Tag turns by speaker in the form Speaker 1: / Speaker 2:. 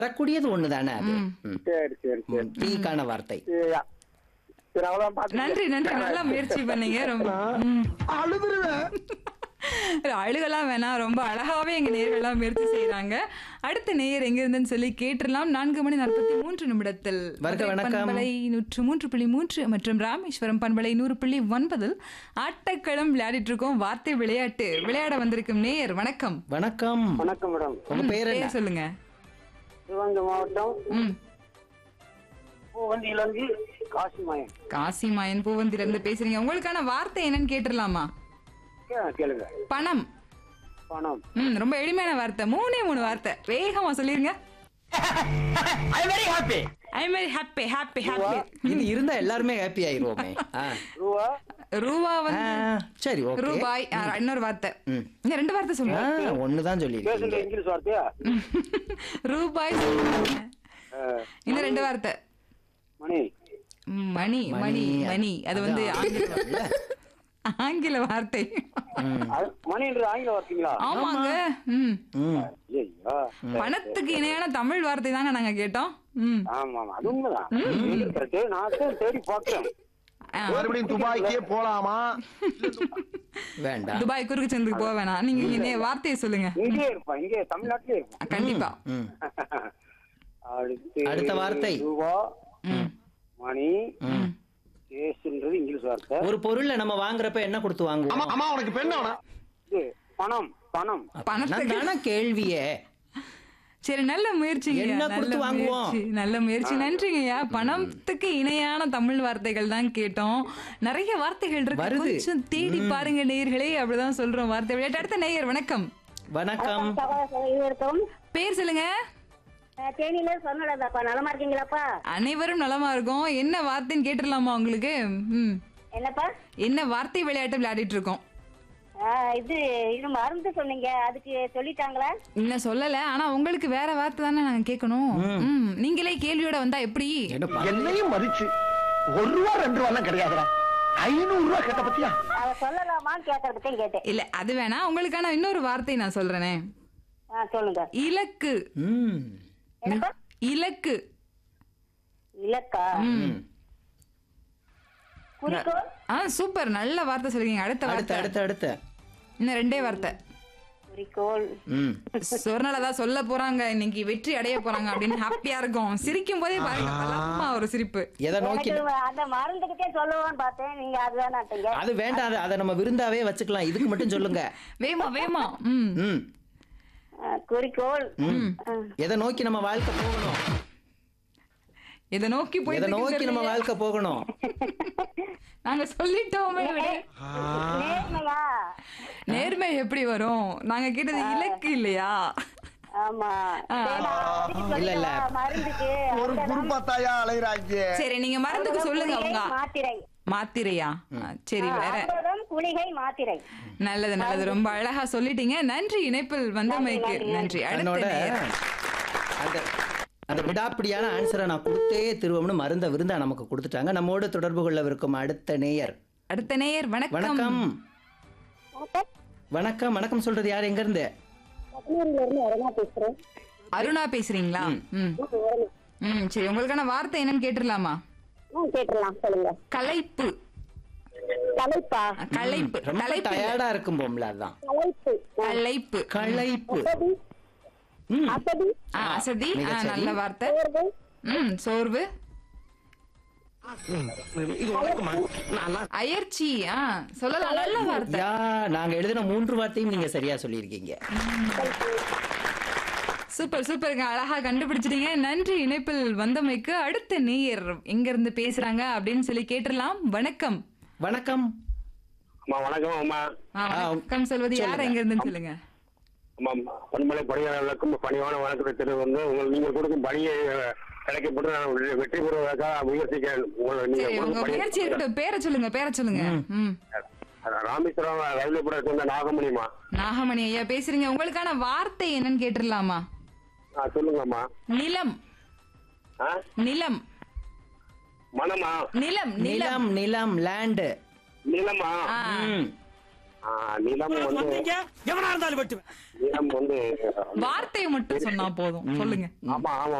Speaker 1: வரக்கூடியது ஒண்ணுதானே அது
Speaker 2: ம்.
Speaker 1: ம்.
Speaker 3: சரி சரி சரி
Speaker 1: ம். டீக்கான வார்த்தை
Speaker 3: சரி, சரி அவ்வளவுதான் பாத்து
Speaker 2: நன்றி நன்றி நல்லா முயற்சி பண்ணீங்க ரொம்ப ம். அழுகலாம் வேணாம் ரொம்ப அழகாவே எங்க நேர்கள்லாம் முயற்சி செய்றாங்க அடுத்த நேயர் எங்க இருந்துன்னு சொல்லி கேட்டுடலாம் நான்கு மணி நாற்பத்தி மூன்று நிமிடத்தில்
Speaker 1: வருக,
Speaker 2: மதுரை
Speaker 1: வணக்கம்.
Speaker 2: பண்பலை நூற்று மூன்று புள்ளி மூன்று மற்றும் ராமேஸ்வரம் பண்பலை நூறு புள்ளி ஒன்பதில் ஆட்டக்களம் விளையாடிட்டு இருக்கோம் வார்த்தை விளையாட்டு விளையாட வந்திருக்கும் நேயர் வணக்கம்
Speaker 1: வணக்கம்
Speaker 3: வணக்கம் மேடம்
Speaker 1: உங்க பேர் என்ன
Speaker 2: பேர் சொல்லுங்க
Speaker 3: சிவகங்கை மாவட்டம்
Speaker 2: ம்
Speaker 3: பூவந்தியிலிருந்து காசிமாயன்
Speaker 2: காசி மாயன் பூவந்தில இருந்து பேசுறீங்க உங்களுக்கான வார்த்தை என்னன்னு கேட்டுடலாமா
Speaker 3: கே- கேளுங்க
Speaker 2: பணம்
Speaker 3: பணம்
Speaker 2: ம் ரொம்ப எளிமையான வார்த்தை மூணே மூணு வார்த்தை வேகமா சொல்லிருங்க I very happy happy happy happy
Speaker 1: இது இருந்தா எல்லாருமே ஹாப்பி ஆயிருவோமே ஆ.
Speaker 3: ரூபா
Speaker 2: ரூபா
Speaker 1: ஆ,
Speaker 2: வந்து
Speaker 1: சரி ஓகே
Speaker 2: ரூபாய் ஆ, இன்னொரு வார்த்தை
Speaker 1: ம்.
Speaker 2: இந்த ரெண்டு வார்த்தை சொல்லுங்க
Speaker 1: ஒண்ணுதான்
Speaker 3: பேசுங்க
Speaker 1: சொல்லியிருக்கீங்க
Speaker 3: இங்கிலீஷ் வார்த்தையா
Speaker 2: ரூபாய் சொல்லுங்க.
Speaker 3: அஹ்,
Speaker 2: இன்னும் ரெண்டு வார்த்தை
Speaker 3: மணி
Speaker 2: ம், மணி மணி மணி அது வந்து ஆங்கில
Speaker 1: இல்ல.
Speaker 2: ஆங்கில வார்த்தை
Speaker 3: அது மணின்றது ஆங்கில வார்த்தைங்களா
Speaker 2: ஆமாங்க ம்
Speaker 1: ம்.
Speaker 3: ஐயோ
Speaker 2: பணத்துக்கு இணையான தமிழ் வார்த்தை தாங்க நாங்க கேட்டோம் ம்
Speaker 3: ஆமா ஆமா அது உண்மைதான் கரெக்ட் நான் தான் தேடி பாக்குறேன்
Speaker 2: ஆ,
Speaker 4: மறுபடியும் துபாய்க்கே போலாமா
Speaker 1: வேண்டாம்
Speaker 2: துபாய் குறுக்கு சந்துக்கு போக வேணாம் நீங்க இங்க வார்த்தையை சொல்லுங்க
Speaker 3: இங்கே இருப்பான் இங்கே தமிழ்நாட்டிலே இருப்பான்
Speaker 2: கண்டிப்பா
Speaker 1: ம்.
Speaker 3: அடுத்து
Speaker 1: அடுத்த வார்த்தை.
Speaker 3: ரூபா
Speaker 2: ம்
Speaker 3: மணி கேஸ்ன்றது இங்கிலீஷ் வார்த்தை
Speaker 1: ஒரு பொருளை நம்ம வாங்குறப்ப என்ன கொடுத்து வாங்குவோம்
Speaker 4: அம்மா உனக்கு பெண் அவனா
Speaker 3: இது பணம் பணம்
Speaker 2: பணத்துக்கு
Speaker 1: தானே கேள்வியே
Speaker 2: சரி நல்ல முயற்சிங்க
Speaker 1: என்ன
Speaker 2: நல்ல
Speaker 1: கொடுத்து வாங்குவோம்?
Speaker 2: முயற்சி, நல்ல முயற்சி நன்றிங்கய்யா பணத்துக்கு இணையான தமிழ் வார்த்தைகள் தான் கேட்டோம் நிறைய வார்த்தைகள் இருக்கு
Speaker 1: வருது.
Speaker 2: கொஞ்சம் தேடி பாருங்க நேயர்களே அப்படிதான் சொல்றோம் வார்த்தை விளையாட்டு அடுத்த நேயர் வணக்கம்
Speaker 1: வணக்கம்
Speaker 5: இருக்கும்
Speaker 2: பேர் சொல்லுங்க
Speaker 5: தேனியில சொன்னடாப்பா நலமா இருக்கீங்களாப்பா
Speaker 2: அனைவரும் நலமா இருக்கும் என்ன வார்த்தைன்னு கேட்டுடலாமா உங்களுக்கு ம்
Speaker 5: என்னப்பா
Speaker 2: என்ன வார்த்தை விளையாட்டு விளையாடிட்டு இருக்கோம்
Speaker 5: ஆ, இது இது மருந்து சொன்னீங்க அதுக்கு சொல்லிட்டாங்களா
Speaker 2: இன்னும் சொல்லல ஆனா உங்களுக்கு வேற வார்த்தை தானே நாங்க கேட்கணும் ம் நீங்களே கேள்வியோட வந்தா எப்படி
Speaker 1: என்ன பா-
Speaker 4: என்னையும் மதிச்சு ஒரு ரூபா ரெண்டு ரூபா கிடையாதுடா ஐநூறு ரூபா கேட்ட பத்தியா
Speaker 5: அதை சொல்லலாமான்னு கேட்கறதுக்கும் கேட்டேன்
Speaker 2: இல்ல அது வேணா உங்களுக்கான இன்னொரு வார்த்தை நான் சொல்றேனே
Speaker 5: ஆ சொல்லுங்க
Speaker 2: இலக்கு
Speaker 1: ம்.
Speaker 5: என்னப்பா
Speaker 2: இலக்கு
Speaker 5: இலக்கா
Speaker 1: ம்.
Speaker 5: குறிக்கோள்
Speaker 2: ஆ சூப்பர் நல்ல வார்த்தை சொல்றீங்க அடுத்த
Speaker 1: அடுத்து
Speaker 2: வார்த்தை
Speaker 1: அடுத்து அடுத்து
Speaker 2: இன்னும் ரெண்டே வார்த்தை
Speaker 5: குறிக்கோள்
Speaker 1: ம்.
Speaker 2: சொர்ணலதா சொல்ல போறாங்க இன்னைக்கு வெற்றி அடைய போறாங்க அப்படின்னு ஹாப்பியா இருக்கும் சிரிக்கும் போதே பாருங்க பலமா ஒரு சிரிப்பு
Speaker 1: எதை நோக்கி
Speaker 5: எனக்கு அந்த மருந்துக்கிட்டே சொல்லுவான்னு பார்த்தேன் நீங்க அதுதானாட்டீங்க
Speaker 1: அது வேண்டாம் அது- அதை நம்ம விருந்தாவே வச்சுக்கலாம் இதுக்கு மட்டும் சொல்லுங்க
Speaker 2: வேமா வேமா ம்
Speaker 1: ம்
Speaker 5: ஆ, குறிக்கோள்
Speaker 1: ம்.
Speaker 5: ஆ,
Speaker 1: எதை நோக்கி நம்ம வாழ்க்கை போகணும்
Speaker 2: இதை நோக்கி
Speaker 1: எதை
Speaker 2: போய்
Speaker 1: நோக்கி நம்ம வாழ்க்கை போகணும்
Speaker 2: நாங்க சொல்லிட்டோமே விட
Speaker 5: நேர்மையா
Speaker 2: நேர்மை எப்படி வரும் நாங்க கேட்டது இலக்கு இல்லையா
Speaker 5: ஆமா சரி, நான் அதுக்கு
Speaker 1: இல்ல, இல்ல.
Speaker 5: சொல்லவா? மருந்துக்கு
Speaker 4: ஒரு
Speaker 5: அந்த
Speaker 4: குடும்பத்தாயா அலைகிறாங்க
Speaker 2: சரி நீங்க மருந்துக்கு சொல்லுங்க
Speaker 5: குளிகை,
Speaker 2: அவங்க
Speaker 5: மாத்திரை
Speaker 2: மாத்திரையா ஆ, சரி வேற
Speaker 5: அற்புதம் குளிகை மாத்திரை
Speaker 2: நல்லது நல்லது ரொம்ப அழகா சொல்லிட்டீங்க நன்றி இணைப்பில் வந்தமைக்கு நன்றி அடுத்த
Speaker 1: என்னோட
Speaker 2: நேயர்.
Speaker 1: அந்த அந்த விடாப்பிடியான ஆன்சரை நான் கொடுத்தே திருவம்னு மருந்த விருந்தா நமக்கு கொடுத்துட்டாங்க நம்மோடு தொடர்பு கொள்ளவிருக்கும் அடுத்த நேயர்
Speaker 2: அடுத்த நேயர் வணக்கம்
Speaker 1: வணக்கம் வணக்கம் வணக்கம் சொல்றது யார் எங்க இருந்து
Speaker 5: கன்னியாகுமரியில இருந்து அருணா பேசுறேன்
Speaker 2: அருணா பேசுறீங்களா ம் ம் சரி உங்களுக்கான வார்த்தை என்னன்னு கேட்டுடலாமா
Speaker 5: ஆ, கேட்டுடலாம் சொல்லுங்க
Speaker 2: களைப்பு
Speaker 5: தலைப்பா
Speaker 2: களைப்பு
Speaker 1: ரொம்ப
Speaker 2: களைப்பு இல்ல.
Speaker 1: டயர்டா இருக்கும் போம்ல அதான்
Speaker 5: தலைப்பு
Speaker 2: களைப்பு
Speaker 1: களைப்பு
Speaker 5: அசதி
Speaker 1: ம்.
Speaker 5: அசதி
Speaker 2: ஆ, அசதி ஆ,
Speaker 1: மிகச் சரி.
Speaker 2: நல்ல வார்த்தை
Speaker 5: சோர்வு
Speaker 2: ம் சோர்வு அயற்சி ஆ சொல்லலாம் நல்ல வார்த்தை
Speaker 1: யா நாங்க எழுதின மூன்று வார்த்தையும் நீங்க சரியா சொல்லியிருக்கீங்க
Speaker 2: சூப்பர் சூப்பருங்க அழகா கண்டுபிடிச்சிட்டீங்க நன்றி இணைப்பில் வந்தமைக்கு அடுத்த நேயர் எங்க இருந்து பேசுறாங்க அப்படின்னு சொல்லி கேட்டுடலாம் வணக்கம்
Speaker 1: வணக்கம்
Speaker 3: அம்மா வணக்கம் அம்மா
Speaker 2: ஆ, வணக்கம் சொல்வது யார் எங்க இருந்து சொல்லுங்க
Speaker 3: அம்மா பண்பலை பணியாளர்களுக்கும் பணிவான வணக்கத்தை தெரிவித்து வந்து உங்கள் நீங்கள் கொடுக்கும் பணியை அஹ், கிடைக்கப்பட்டு நான் வெ- வெற்றி பெறுவதற்காக முயற்சிக்கிறேன் உங்களை நீங்க
Speaker 2: சரி உங்க
Speaker 3: கொடுக்கும் பணி
Speaker 2: முயற்சி இருக்கட்டும் பேரை சொல்லுங்க பேரை சொல்லுங்க ம்
Speaker 3: ராமேஸ்வரம் ரயில்வே புரம் சேர்ந்த நாகமணிமா
Speaker 2: நாகமணி ஐயா பேசுறீங்க உங்களுக்கான வார்த்தை என்னன்னு கேட்டுடலாமா
Speaker 3: ஆ சொல்லுங்கம்மா
Speaker 2: நிலம்
Speaker 3: ஆ
Speaker 2: நிலம்
Speaker 3: மனமா
Speaker 2: நிலம் நிலம்
Speaker 1: நிலம் நிலம் லேண்டு
Speaker 3: நிலமா
Speaker 2: ஆ,
Speaker 1: ம்
Speaker 3: ஆ, நிலம் வந்து
Speaker 6: எவனா இருந்தாலும் வெட்டுவேன்
Speaker 3: நிலம் வந்து
Speaker 2: வார்த்தையை மட்டும் சொன்னா போதும் சொல்லுங்க
Speaker 3: ஆமா ஆமா